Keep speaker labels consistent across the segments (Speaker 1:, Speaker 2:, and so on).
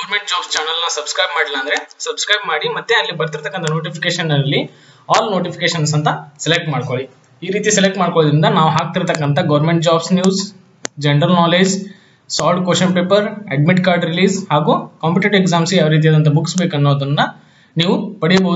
Speaker 1: government jobs channel ನ subscribe ಮಾಡಿಲ್ಲ ಅಂದ್ರೆ ಸಬ್ಸ್ಕ್ರೈಬ್ ಮಾಡಿ ಮತ್ತೆ ಅಲ್ಲಿ ಬರ್ತಿರ್ತಕ್ಕಂಥ ನೋಟಿಫಿಕೇಶನ್ ಅಲ್ಲಿ ಆಲ್ ನೋಟಿಫಿಕೇಶನ್ಸ್ ಅಂತ ಸೆಲೆಕ್ಟ್ ಮಾಡ್ಕೊಳ್ಳಿ ಈ ರೀತಿ ಸೆಲೆಕ್ಟ್ ಮಾಡ್ಕೊಳ್ಳೋದ್ರಿಂದ ನಾವು ಹಾಕ್ತಿರ್ತಕ್ಕಂಥ government jobs news general knowledge solved question paper admit card release ಹಾಗೂ ಕಾಂಪಿಟೇಟಿವ್ ಎಕ್ಸಾಮ್ಸ್ ಯಾವ ರೀತಿಯಾದಂಥ ಬುಕ್ಸ್ ಬೇಕು ಅನ್ನೋದನ್ನ ನೀವು ಪಡೆಯಬಹುದು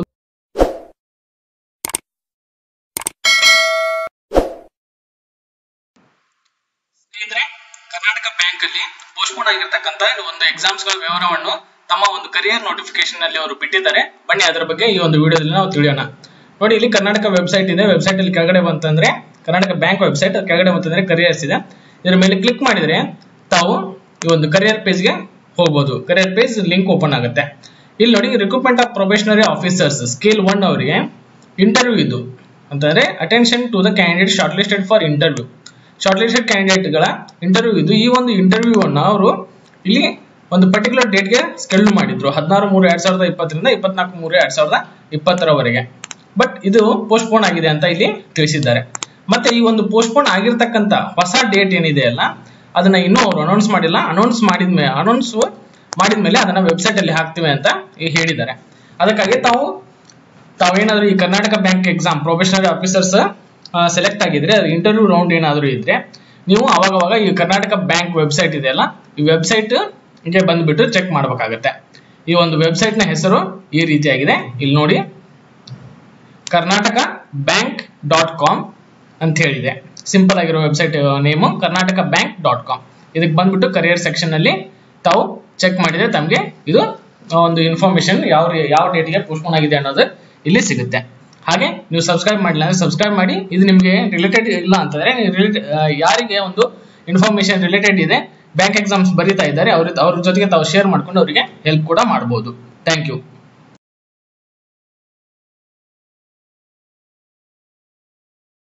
Speaker 1: ಸ್ನೇಹಿತರೆ ಕರ್ನಾಟಕ ಬ್ಯಾಂಕ್ ಅಲ್ಲಿ ಪೋಸ್ಟ್ಪೋನ್ ಆಗಿರ್ತಕ್ಕಂಥ ಒಂದು ಎಕ್ಸಾಮ್ಸ್ ಗಳ ವಿವರವನ್ನು ತಮ್ಮ ಒಂದು ಕರಿಯರ್ ನೋಟಿಫಿಕೇಶನ್ ಅಲ್ಲಿ ಅವರು ಬಿಟ್ಟಿದ್ದಾರೆ ಬನ್ನಿ ಅದರ ಬಗ್ಗೆ ಈ ಒಂದು ವಿಡಿಯೋದಲ್ಲಿ ನಾವು ತಿಳಿಯೋಣ ನೋಡಿ ಇಲ್ಲಿ ಕರ್ನಾಟಕ ವೆಬ್ಸೈಟ್ ಇದೆ ವೆಬ್ಸೈಟ್ ಅಲ್ಲಿ ಕೆಳಗಡೆ ಬಂತಂದ್ರೆ ಕರ್ನಾಟಕ ಬ್ಯಾಂಕ್ ವೆಬ್ಸೈಟ್ ಕೆಳಗಡೆ ಬಂತಂದ್ರೆ ಕರಿಯರ್ಸ್ ಇದೆ ಇದರ ಮೇಲೆ ಕ್ಲಿಕ್ ಮಾಡಿದ್ರೆ ತಾವು ಈ ಒಂದು ಕರಿಯರ್ ಪೇಜ್ಗೆ ಹೋಗ್ಬೋದು ಕರಿಯರ್ ಪೇಜ್ ಲಿಂಕ್ ಓಪನ್ ಆಗುತ್ತೆ ಇಲ್ಲಿ ನೋಡಿ recruitment of probationary officers scale one ಅವರಿಗೆ ಇಂಟರ್ವ್ಯೂ ಇದು ಅಂತಂದ್ರೆ attention to the candidate shortlisted for interview shortlisted ಕ್ಯಾಂಡಿಡೇಟ್ಗಳ ಇಂಟರ್ವ್ಯೂ ಇದು ಈ ಒಂದು ಇಂಟರ್ವ್ಯೂ ಅನ್ನು ಅವರು ಇಲ್ಲಿ ಒಂದು ಪರ್ಟಿಕ್ಯುಲರ್ ಡೇಟ್ಗೆ ಸ್ಕೆಡ್ಯೂಲ್ ಮಾಡಿದ್ರು ಹದಿನಾರು ಮೂರು ಎರಡ್ ಸಾವಿರದ ಇಪ್ಪತ್ತರಿಂದ ಇಪ್ಪತ್ನಾಲ್ಕು ಮೂರು ಎರಡ್ ಸಾವಿರದ ಇಪ್ಪತ್ತರವರೆಗೆ ಬಟ್ ಇದು ಪೋಸ್ಟ್ಪೋನ್ ಆಗಿದೆ ಅಂತ ಇಲ್ಲಿ ತಿಳಿಸಿದ್ದಾರೆ ಮತ್ತೆ ಈ ಒಂದು ಪೋಸ್ಟ್ಪೋನ್ ಆಗಿರ್ತಕ್ಕಂಥ ಹೊಸ ಡೇಟ್ ಏನಿದೆ ಅಲ್ಲ ಅದನ್ನ ಇನ್ನೂ ಅವರು ಅನೌನ್ಸ್ ಮಾಡಿಲ್ಲ ಅನೌನ್ಸ್ ಮಾಡಿದ್ಮೇಲೆ ಅನೌನ್ಸ್ ಮಾಡಿದ್ಮೇಲೆ ಅದನ್ನ ವೆಬ್ಸೈಟ್ ಅಲ್ಲಿ ಹಾಕ್ತಿವಿ ಅಂತ ಈ ಹೇಳಿದ್ದಾರೆ ಅದಕ್ಕಾಗಿ ತಾವು ತಾವೇನಾದ್ರೂ ಈ Karnataka bank exam professional officers select ಆಗಿದ್ರೆ ಅದು ಇಂಟರ್ವ್ಯೂ ರೌಂಡ್ ಏನಾದರೂ ಇದ್ರೆ ನೀವು ಅವಾಗ ಅವಾಗ ಈ ಕರ್ನಾಟಕ ಬ್ಯಾಂಕ್ ವೆಬ್ಸೈಟ್ ಇದೆಯಲ್ಲ ಈ ವೆಬ್ಸೈಟ್ ಗೆ ಬಂದ್ಬಿಟ್ಟು ಚೆಕ್ ಮಾಡ್ಬೇಕಾಗತ್ತೆ ಈ ಒಂದು ವೆಬ್ಸೈಟ್ ನ ಹೆಸರು ಈ ರೀತಿಯಾಗಿದೆ ಇಲ್ಲಿ ನೋಡಿ ಕರ್ನಾಟಕ ಬ್ಯಾಂಕ್ ಡಾಟ್ ಕಾಮ್ ಅಂತ ಹೇಳಿದೆ ಸಿಂಪಲ್ ಆಗಿರೋ website name Karnataka bank dot com ಇದಕ್ಕೆ ಬಂದ್ಬಿಟ್ಟು ಕರಿಯರ್ ಸೆಕ್ಷನ್ ಅಲ್ಲಿ ತಾವು ಚೆಕ್ ಮಾಡಿದ್ರೆ ತಮಗೆ ಇದು ಒಂದು ಇನ್ಫಾರ್ಮೇಶನ್ ಯಾವ ಯಾವ ಡೇಟ್ಗೆ ಪೋಸ್ಟ್ಪೋನ್ ಆಗಿದೆ ಅನ್ನೋದು ಇಲ್ಲಿ ಸಿಗುತ್ತೆ ಹಾಗೆ ನೀವು ಸಬ್ಸ್ಕ್ರೈಬ್ ಮಾಡಿಲ್ಲ ಅಂದ್ರೆ ಸಬ್ಸ್ಕ್ರೈಬ್ ಮಾಡಿ ಇದು ನಿಮಗೆ ರಿಲೇಟೆಡ್ ಇಲ್ಲ ಅಂತಂದ್ರೆ ಯಾರಿಗೆ ಒಂದು ಇನ್ಫಾರ್ಮೇಶನ್ ರಿಲೇಟೆಡ್ ಇದೆ ಬ್ಯಾಂಕ್ ಎಕ್ಸಾಮ್ಸ್ ಬರೀತಾ ಇದ್ದಾರೆ ಅವ್ರ ಅವ್ರ ಜೊತೆಗೆ ತಾವು ಶೇರ್ ಮಾಡ್ಕೊಂಡು ಅವರಿಗೆ ಹೆಲ್ಪ್ ಕೂಡ ಮಾಡ್ಬೋದು ಥ್ಯಾಂಕ್ ಯು